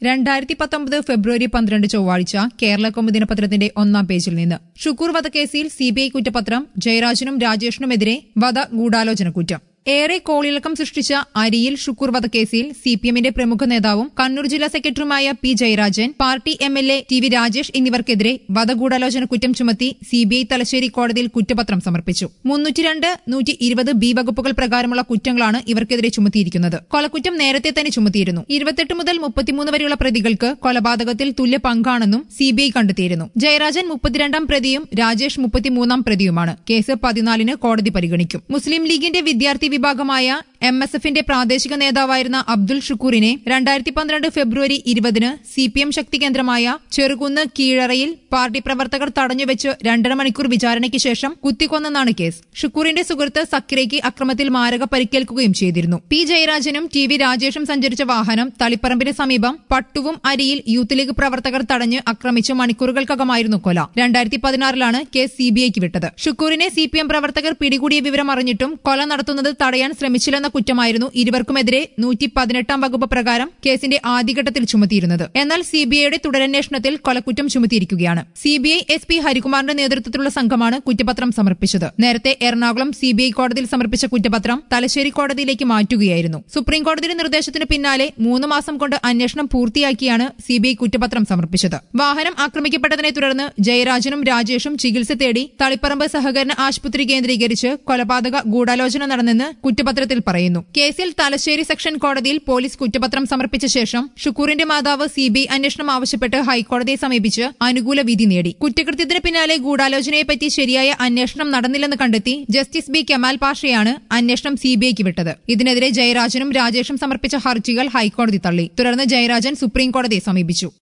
രണ്ടായിരത്തി പത്തൊമ്പത് ഫെബ്രുവരി പന്ത്രണ്ട് ചൊവ്വാഴ്ച കേരള കൗമുദി ദിനപത്രത്തിന്റെ ഒന്നാം പേജിൽ നിന്ന് ഷുക്കൂർ വധക്കേസിൽ സിബിഐ കുറ്റപത്രം ജയരാജനും രാജേഷിനുമെതിരെ വധ ഗൂഢാലോചന കുറ്റം ഏറെ കോളിളക്കം സൃഷ്ടിച്ച അരിയിൽ ഷുക്കൂർ വധക്കേസിൽ സിപിഎമ്മിന്റെ പ്രമുഖ നേതാവും കണ്ണൂർ ജില്ലാ സെക്രട്ടറിയുമായ P Jayarajan party M L A T V Rajesh എന്നിവർക്കെതിരെ വധഗൂഢാലോചന കുറ്റം ചുമത്തി സിബിഐ തലശ്ശേരി കോടതിയിൽ കുറ്റപത്രം സമർപ്പിച്ചു മുന്നൂറ്റിരണ്ട് നൂറ്റി ഇരുപത് ബി വകുപ്പുകൾ പ്രകാരമുള്ള കുറ്റങ്ങളാണ് ഇവർക്കെതിരെ ചുമത്തിയിരിക്കുന്നത് കൊലക്കുറ്റം നേരത്തെ തന്നെ ചുമത്തിയിരുന്നു ഇരുപത്തെട്ട് മുതൽ മുപ്പത്തിമൂന്ന് വരെയുള്ള പ്രതികൾക്ക് കൊലപാതകത്തിൽ തുല്യ പങ്കാണെന്നും സിബിഐ കണ്ടെത്തിയിരുന്നു ജയരാജൻ മുപ്പത്തിരണ്ടാം പ്രതിയും രാജേഷ് മുപ്പത്തിമൂന്നാം പ്രതിയുമാണ് കേസ് പതിനാലിന് കോടതി പരിഗണിക്കും മുസ്ലിം ലീഗിന്റെ വിദ്യാർത്ഥി വിഭാഗമായ എം എസ് എഫിന്റെ പ്രാദേശിക നേതാവായിരുന്ന അബ്ദുൾ ഷുക്കൂറിനെ രണ്ടായിരത്തി പന്ത്രണ്ട് ഫെബ്രുവരി ഇരുപതിന് സി പി എം ശക്തി കേന്ദ്രമായ ചെറുകുന്ന് കീഴറയിൽ പാർട്ടി പ്രവർത്തകർ തടഞ്ഞുവെച്ച് രണ്ടര മണിക്കൂർ വിചാരണയ്ക്ക് ശേഷം കുത്തിക്കൊന്നെന്നാണ് കേസ് ഷുക്കൂറിന്റെ സുഹൃത്ത് സക്കിറയ്ക്ക് അക്രമത്തിൽ മാരക പരിക്കേൽക്കുകയും ചെയ്തിരുന്നു പി ജയരാജനും ടി വി രാജേഷും സഞ്ചരിച്ച വാഹനം തളിപ്പറമ്പിന് സമീപം പട്ടുവും അരിയിൽ യൂത്ത് ലീഗ് പ്രവർത്തകർ തടഞ്ഞ് ആക്രമിച്ച് മണിക്കൂറുകൾക്കകമായിരുന്നു കൊല രണ്ടായിരത്തി പതിനാറിലാണ് കേസ് സിബിഐക്ക് വിട്ടത് ഷുക്കൂറിനെ സി പി എം പ്രവർത്തകർ പിടികൂടിയ വിവരം അറിഞ്ഞിട്ടും കൊല നടത്തുന്നത് തടയാൻ ശ്രമിച്ചില്ലെന്ന കുറ്റമായിരുന്നു ഇരുവർക്കുമെതിരെ നൂറ്റി പതിനെട്ടാം വകുപ്പ് പ്രകാരം കേസിന്റെ ആദ്യഘട്ടത്തിൽ ചുമത്തിയിരുന്നത് എന്നാൽ സിബിഐയുടെ തുടരന്വേഷണത്തിൽ കൊലക്കുറ്റം ചുമത്തിയിരിക്കുകയാണ് സിബിഐ എസ് പി ഹരികുമാറിന്റെ നേതൃത്വത്തിലുള്ള സംഘമാണ് കുറ്റപത്രം സമർപ്പിച്ചത് നേരത്തെ എറണാകുളം സിബിഐ കോടതിയിൽ സമർപ്പിച്ച കുറ്റപത്രം തലശ്ശേരി കോടതിയിലേക്ക് മാറ്റുകയായിരുന്നു സുപ്രീം കോടതിയുടെ നിർദ്ദേശത്തിന് പിന്നാലെ മൂന്ന് മാസം കൊണ്ട് അന്വേഷണം പൂർത്തിയാക്കിയാണ് സിബിഐ കുറ്റപത്രം സമർപ്പിച്ചത് വാഹനം ആക്രമിക്കപ്പെട്ടതിനെ തുടർന്ന് ജയരാജനും രാജേഷും ചികിത്സ തേടി തളിപ്പറമ്പ് സഹകരണ ആശുപത്രി കേന്ദ്രീകരിച്ച് കൊലപാതക ഗൂഢാലോചന നടന്നെന്ന് കുറ്റപത്രത്തിൽ പറയുന്നു കേസിൽ തലശ്ശേരി സെക്ഷൻ കോടതിയിൽ പോലീസ് കുറ്റപത്രം സമർപ്പിച്ച ശേഷം ഷുക്കൂറിന്റെ മാതാവ് സിബിഐ അന്വേഷണം ആവശ്യപ്പെട്ട് ഹൈക്കോടതിയെ സമീപിച്ച് അനുകൂല വിധി നേടി കുറ്റകൃത്യത്തിന് പിന്നാലെ ഗൂഢാലോചനയെപ്പറ്റി ശരിയായ അന്വേഷണം നടന്നില്ലെന്ന് കണ്ടെത്തി ജസ്റ്റിസ് ബി കെമാൽ പാഷയാണ് അന്വേഷണം സിബിഐക്ക് വിട്ടത് ഇതിനെതിരെ ജയരാജനും രാജേഷും സമർപ്പിച്ച ഹർജികൾ ഹൈക്കോടതി തള്ളി തുടർന്ന് ജയരാജൻ സുപ്രീം കോടതിയെ സമീപിച്ചു